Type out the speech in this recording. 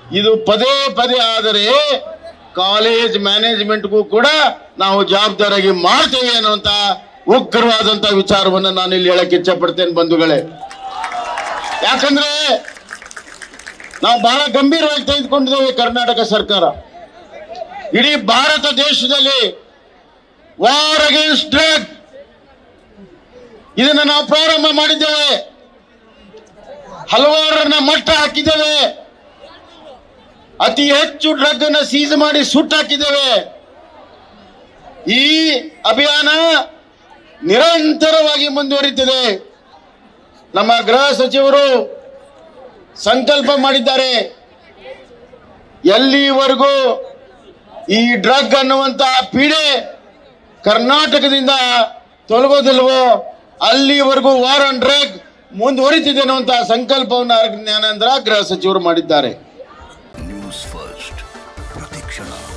ಇದು ಪದೇ ಪದೇ ಆದರೆ ಕಾಲೇಜ್ ಮ್ಯಾನೇಜ್ಮೆಂಟ್ಗೂ ಕೂಡ ನಾವು ಜವಾಬ್ದಾರಾಗಿ ಮಾಡ್ತೇವೆ ಅನ್ನುವಂತ ಉಗ್ರವಾದಂತ ವಿಚಾರವನ್ನು ನಾನು ಇಲ್ಲಿ ಹೇಳಕ್ಕೆ ಇಚ್ಛಪಡ್ತೇನೆ ಬಂಧುಗಳೇ ಯಾಕಂದ್ರೆ ನಾವು ಬಹಳ ಗಂಭೀರವಾಗಿ ತೆಗೆದುಕೊಂಡಿದ್ದೇವೆ ಕರ್ನಾಟಕ ಸರ್ಕಾರ ಇಡೀ ಭಾರತ ದೇಶದಲ್ಲಿ ವಾರ್ ಅಗೇನ್ಸ್ಟ್ ಡ್ರಗ್ ಇದನ್ನ ನಾವು ಪ್ರಾರಂಭ ಮಾಡಿದ್ದೇವೆ ಹಲವಾರನ್ನ ಮಟ್ಟ ಹಾಕಿದ್ದೇವೆ ಅತಿ ಹೆಚ್ಚು ಡ್ರಗ್ ಅನ್ನ ಸೀಸ್ ಮಾಡಿ ಸುಟ್ಟಾಕಿದ್ದೇವೆ ಈ ಅಭಿಯಾನ ನಿರಂತರವಾಗಿ ಮುಂದುವರಿತಿದೆ ನಮ್ಮ ಗೃಹ ಸಚಿವರು ಸಂಕಲ್ಪ ಮಾಡಿದ್ದಾರೆ ಎಲ್ಲಿವರೆಗೂ ಈ ಡ್ರಗ್ ಅನ್ನುವಂತ ಪೀಡೆ ಕರ್ನಾಟಕದಿಂದ ತೊಲಗೋದಿಲ್ವೋ ಅಲ್ಲಿವರೆಗೂ ವಾರ್ ಆನ್ ಡ್ರಗ್ ಮುಂದುವರಿತಿದೆ ಅನ್ನುವಂತಹ ಸಂಕಲ್ಪವನ್ನು ಜ್ಞಾನೇಂದ್ರ ಗೃಹ ಸಚಿವರು ಮಾಡಿದ್ದಾರೆ ನ್ಯೂಸ್ ಫಸ್ಟ್ ಪ್ರತಿಕ್ಷಣ